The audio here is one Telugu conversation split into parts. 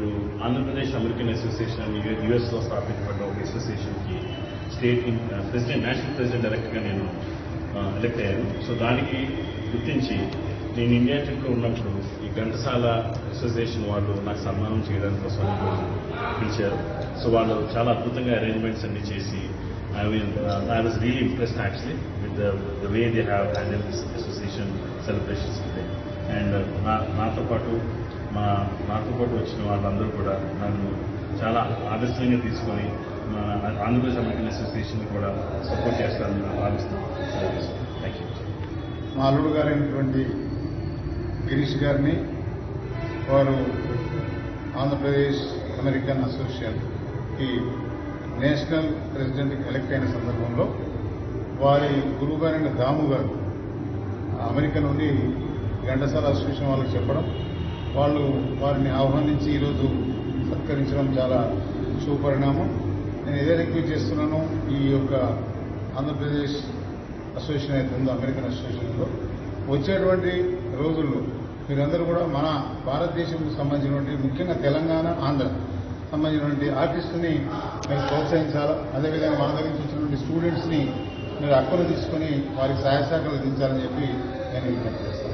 ఆంధ్రప్రదేశ్ అమెరికన్ అసోసియేషన్ యుఎస్లో స్థాపించబడ్డ ఒక అసోసియేషన్కి state in- president national president డైరెక్టర్గా నేను ఎలక్ట్ అయ్యాను సో దానికి గుర్తించి నేను ఇండియా ట్రిప్లో ఉన్నప్పుడు ఈ ఘంటసాల అసోసియేషన్ వాళ్ళు నాకు సన్మానం చేయడానికి కోసం ఈరోజు పిలిచారు సో వాళ్ళు చాలా అద్భుతంగా అరేంజ్మెంట్స్ అన్ని చేసి I mean I was really impressed actually with the way they have handle this association celebrations today and నా నాతో పాటు మా నాతో పాటు వచ్చిన వాళ్ళందరూ కూడా నన్ను చాలా ఆదర్శంగా తీసుకొని మా ఆంధ్రప్రదేశ్ అమెరికన్ అసోసియేషన్ కూడా సపోర్ట్ చేస్తారని నేను భావిస్తున్నాను థ్యాంక్ యూ మా అల్లుడు గారైనటువంటి గిరీష్ గారిని వారు ఆంధ్రప్రదేశ్ అమెరికన్ అసోసియేషన్కి నేషనల్ ప్రెసిడెంట్కి ఎలక్ట్ అయిన సందర్భంలో వారి గురువు గారైన దాము గారు అమెరికా నుండి ఘంటసాల అసోసియేషన్ వాళ్ళకి చెప్పడం వాళ్ళు వారిని ఆహ్వానించి ఈరోజు సత్కరించడం చాలా శుభపరిణామం నేను ఏదో రిక్వెస్ట్ చేస్తున్నానో ఈ యొక్క ఆంధ్రప్రదేశ్ అసోసియేషన్ అయితే ఉందో అమెరికన్ అసోసియేషన్లో వచ్చేటువంటి రోజుల్లో మీరందరూ కూడా మన భారతదేశంకు సంబంధించినటువంటి ముఖ్యంగా తెలంగాణ ఆంధ్ర సంబంధించినటువంటి ఆర్టిస్టుని మీరు ప్రోత్సహించాలా అదేవిధంగా మన దగ్గర నుంచి వచ్చినటువంటి స్టూడెంట్స్ని మీరు అక్కలు తీసుకొని వారికి సహాయ శాఖలు అందించాలని చెప్పి నేను విజ్ఞప్తి చేస్తాను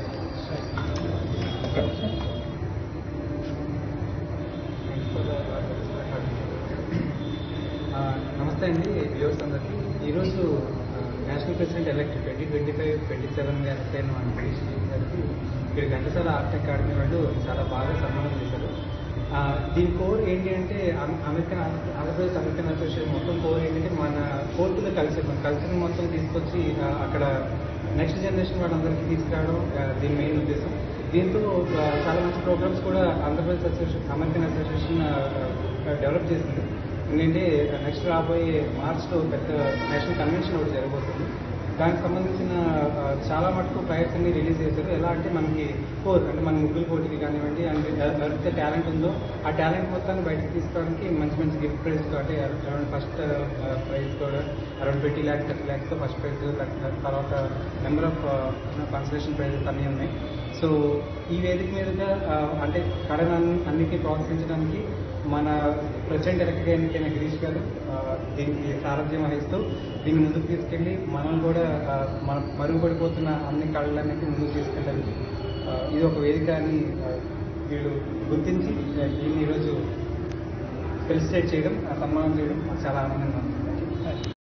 ఆ, నమస్తే అండి వ్యూవర్స్ అందరికీ ఈరోజు ఆ, national president elect twenty twenty five twenty సెవెన్గా ఎలక్ట్ అయిన మన గిరీష్ గారికి ఇక్కడ ఘంటసాల ఆర్ట్ అకాడమీ వాళ్ళు చాలా బాగా సన్మానం చేశారు ఆ, దీని కోర్ ఏంటి అంటే అమె- అమెరికన్ ఆంధ్రప్రదేశ్ అమెరికన్ అసోసియేషన్ మొత్తం కోర్ ఏంటంటే మన కోర్టుల కల్చర్ మన కల్చర్ మొత్తం తీసుకొచ్చి ఆ, అక్కడ నెక్స్ట్ జనరేషన్ వాళ్ళందరికీ తీసుకురావడం ఆ, దీని మెయిన్ ఉద్దేశం దీంతో ఆ, చాలా మంచి ప్రోగ్రామ్స్ కూడా Andhra Pradesh association American association develop చేసింది ఎందుకంటే నెక్స్ట్ రాబోయే మార్చ్లో పెద్ద నేషనల్ కన్వెన్షన్ ఒకటి జరగబోతుంది దానికి సంబంధించిన ఆ, చాలా మటుకు ప్రయత్నం అన్ని రిలీజ్ చేశారు ఎలా అంటే మనకి కోర్ అంటే మన ముగ్గుల పోటీకి కానివ్వండి అండ్ ఎవరైతే టాలెంట్ ఉందో ఆ టాలెంట్ మొత్తాన్ని బయటకు తీసుకోవడానికి మంచి మంచి గిఫ్ట్ ప్రైజ్ అంటే అరౌండ్ ఫస్ట్ ప్రైజ్ కూడా అరౌండ్ ట్వంటీ ల్యాక్స్ థర్టీ ల్యాక్స్తో ఫస్ట్ ప్రైజ్ తర్వాత నెంబర్ ఆఫ్ కన్సలేషన్ ప్రైజెస్ అన్నీ ఉన్నాయి సో ఈ వేదిక మీదుగా ఆ, అంటే కళను అన్నిటినీ ప్రోత్సహించడానికి మన ప్రెసిడెంట్ ఎలక్ట్ ఎన్నికైన గిరీష్ గారు ఆ, దీనికి సారథ్యం వహిస్తూ దీన్ని ముందుకు తీసుకెళ్ళి మనం కూడా ఆ, మన మరుగుపడిపోతున్న అన్ని కళలన్నింటినీ ముందుకు తీసుకెళ్ళాలి ఆ, ఇది ఒక వేదిక అని ఆ, వీళ్ళు గుర్తించి ఆ, దీన్ని ఈరోజు ఫెలిసిటేట్ చేయడం ఆ, సన్మానం చేయడం మాకు చాలా ఆనందంగా